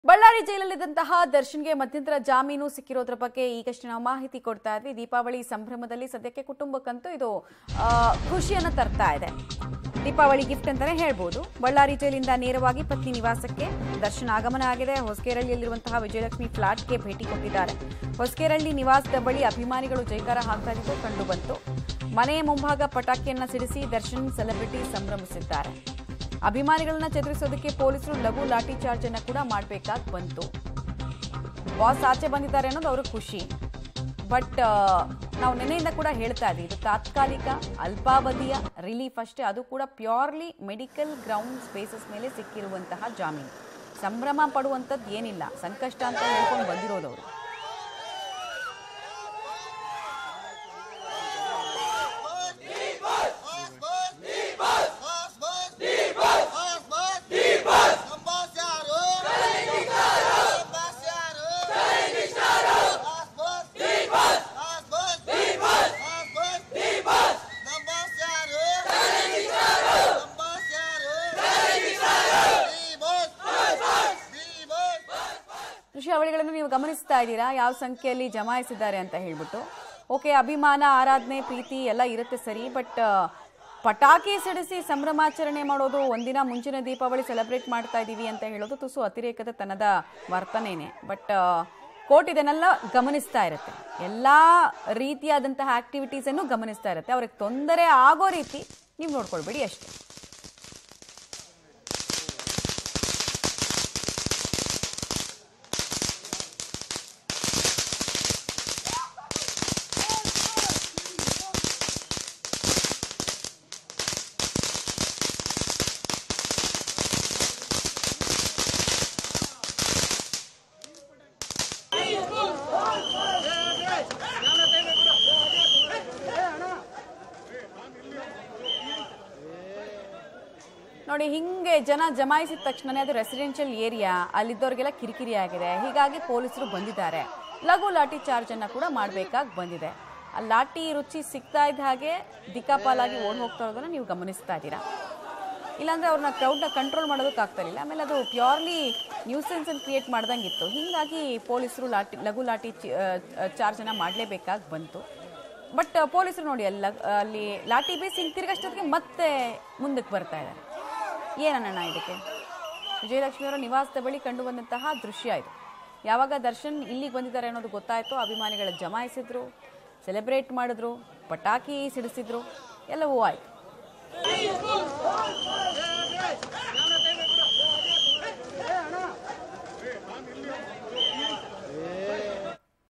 ಬಳ್ಳಾರಿ ಜೈಲಲ್ಲಿದ್ದಂತಹ ದರ್ಶನ್ಗೆ ಮಧ್ಯಂತರ ಜಾಮೀನು ಸಿಕ್ಕಿರೋದ್ರ ಬಗ್ಗೆ ಈಗಷ್ಟೇ ನಾವು ಮಾಹಿತಿ ಕೊಡ್ತಾ ಇದ್ವಿ ದೀಪಾವಳಿ ಸಂಭ್ರಮದಲ್ಲಿ ಸದ್ಯಕ್ಕೆ ಕುಟುಂಬಕ್ಕಂತೂ ಇದು ಆ, ಖುಷಿಯನ್ನ ತರ್ತಾ ಇದೆ ದೀಪಾವಳಿ ಗಿಫ್ಟ್ ಅಂತಾನೆ ಹೇಳ್ಬೋದು ಬಳ್ಳಾರಿ ಜೈಲಿಂದ ನೇರವಾಗಿ ಪತ್ನಿ ನಿವಾಸಕ್ಕೆ ದರ್ಶನ್ ಆಗಮನ ಆಗಿದೆ ಹೊಸಕೇರಳ್ಳಿಯಲ್ಲಿರುವಂತಹ ವಿಜಯಲಕ್ಷ್ಮಿ ಫ್ಲಾಟ್ಗೆ ಭೇಟಿ ಕೊಟ್ಟಿದ್ದಾರೆ ಹೊಸಕೇರಳ್ಳಿ ನಿವಾಸದ ಬಳಿ ಅಭಿಮಾನಿಗಳು ಜೈಕಾರ ಹಾಕ್ತಾ ಇದ್ದು ಕಂಡು ಬಂತು ಮನೆಯ ಮುಂಭಾಗ ಪಟಾಕಿಯನ್ನ ಸಿಡಿಸಿ ದರ್ಶನ್ ಸೆಲೆಬ್ರಿಟಿ ಸಂಭ್ರಮಿಸಿದ್ದಾರೆ ಅಭಿಮಾನಿಗಳನ್ನ ಚದುರಿಸೋದಕ್ಕೆ ಪೊಲೀಸರು ಲಘು ಲಾಠಿ ಚಾರ್ಜ್ ಅನ್ನ ಕೂಡ ಮಾಡಬೇಕಾಗಿ ಬಂತು ಬಾಸ್ ಆಚೆ ಬಂದಿದ್ದಾರೆ ಅನ್ನೋದು ಅವ್ರ ಖುಷಿ ಬಟ್ ನಾವು ನಿನ್ನೆಯಿಂದ ಕೂಡ ಹೇಳ್ತಾ ಇದ್ದೀವಿ ಇದು ತಾತ್ಕಾಲಿಕ ಅಲ್ಪಾವಧಿಯ ರಿಲೀಫ್ ಅಷ್ಟೇ ಅದು ಕೂಡ ಪ್ಯೂರ್ಲಿ ಮೆಡಿಕಲ್ ಗ್ರೌಂಡ್ ಸ್ಪೇಸಸ್ ಮೇಲೆ ಸಿಕ್ಕಿರುವಂತಹ ಜಾಮೀನು ಸಂಭ್ರಮ ಪಡುವಂಥದ್ದು ಏನಿಲ್ಲ ಸಂಕಷ್ಟ ಅಂತ ಹೇಳ್ಕೊಂಡು ಬಂದಿರೋದು ಅವರು ದೃಶ್ಯಾವಳಿಗಳನ್ನು ನೀವು ಗಮನಿಸ್ತಾ ಇದ್ದೀರಾ ಯಾವ ಸಂಖ್ಯೆಯಲ್ಲಿ ಜಮಾಯಿಸಿದ್ದಾರೆ ಅಂತ ಹೇಳ್ಬಿಟ್ಟು ಓಕೆ ಅಭಿಮಾನ ಆರಾಧನೆ ಪ್ರೀತಿ ಎಲ್ಲ ಇರುತ್ತೆ ಸರಿ ಬಟ್ ಪಟಾಕಿ ಸಿಡಿಸಿ ಸಂಭ್ರಮಾಚರಣೆ ಮಾಡೋದು ಒಂದಿನ ಮುಂಚಿನ ದೀಪಾವಳಿ ಸೆಲೆಬ್ರೇಟ್ ಮಾಡ್ತಾ ಇದ್ದೀವಿ ಅಂತ ಹೇಳೋದು ತುಸು ಅತಿರೇಕದ ತನ್ನದ ವರ್ತನೆನೇ ಬಟ್ ಕೋರ್ಟ್ ಇದನ್ನೆಲ್ಲ ಗಮನಿಸ್ತಾ ಇರುತ್ತೆ ಎಲ್ಲ ರೀತಿಯಾದಂತಹ ಆಕ್ಟಿವಿಟೀಸ್ ಅನ್ನು ಗಮನಿಸ್ತಾ ಇರುತ್ತೆ ಅವ್ರಿಗೆ ತೊಂದರೆ ಆಗೋ ರೀತಿ ನೀವು ನೋಡ್ಕೊಳ್ಬೇಡಿ ಅಷ್ಟೇ ನೋಡಿ ಹಿಂಗೆ ಜನ ಜಮಾಯಿಸಿದ ತಕ್ಷಣನೇ ಅದು ರೆಸಿಡೆನ್ಷಿಯಲ್ ಏರಿಯಾ ಅಲ್ಲಿದ್ದವ್ರಿಗೆಲ್ಲ ಕಿರಿಕಿರಿ ಆಗಿದೆ ಹೀಗಾಗಿ ಪೊಲೀಸರು ಬಂದಿದ್ದಾರೆ ಲಘು ಲಾಠಿ ಚಾರ್ಜ್ ಅನ್ನ ಕೂಡ ಮಾಡಬೇಕಾಗಿ ಬಂದಿದೆ ಆ ಲಾಠಿ ರುಚಿ ಸಿಗ್ತಾ ಇದ್ದ ಹಾಗೆ ದಿಕ್ಕಾಪಾಲಾಗಿ ಓಡ್ ಹೋಗ್ತಾ ಇರೋದನ್ನ ನೀವು ಗಮನಿಸ್ತಾ ಇದ್ದೀರಾ ಇಲ್ಲಾಂದ್ರೆ ಅವ್ರನ್ನ ಕ್ರೌಡ್ನ ಕಂಟ್ರೋಲ್ ಮಾಡೋದಕ್ಕಾಗ್ತಾ ಇರಲಿಲ್ಲ ಆಮೇಲೆ ಅದು ಪ್ಯೂರ್ಲಿ ನ್ಯೂಸೆನ್ಸ್ ಅನ್ನು ಕ್ರಿಯೇಟ್ ಮಾಡ್ದಂಗಿತ್ತು ಹೀಗಾಗಿ ಪೊಲೀಸರು ಲಾಠಿ ಲಘು ಲಾಠಿ ಚಾರ್ಜನ್ನು ಮಾಡಲೇಬೇಕಾಗಿ ಬಂತು ಬಟ್ ಪೊಲೀಸರು ನೋಡಿ ಅಲ್ಲ ಅಲ್ಲಿ ಲಾಠಿ ಬೇಸಿ ಹಿಂಗೆ ತಿರ್ಗಷ್ಟೊತ್ತಿಗೆ ಮತ್ತೆ ಮುಂದಕ್ಕೆ ಬರ್ತಾ ಇದ್ದಾರೆ ಏನಣ್ಣ ಇದಕ್ಕೆ ವಿಜಯಲಕ್ಷ್ಮಿ ಅವರ ನಿವಾಸದ ಬಳಿ ಕಂಡು ಬಂದಂತಹ ದೃಶ್ಯ ಇದು ಯಾವಾಗ ದರ್ಶನ್ ಇಲ್ಲಿಗೆ ಬಂದಿದ್ದಾರೆ ಅನ್ನೋದು ಗೊತ್ತಾಯಿತು ಅಭಿಮಾನಿಗಳ ಜಮಾಯಿಸಿದ್ರು ಸೆಲೆಬ್ರೇಟ್ ಮಾಡಿದ್ರು ಪಟಾಕಿ ಸಿಡಿಸಿದ್ರು ಎಲ್ಲವೂ ಆಯಿತು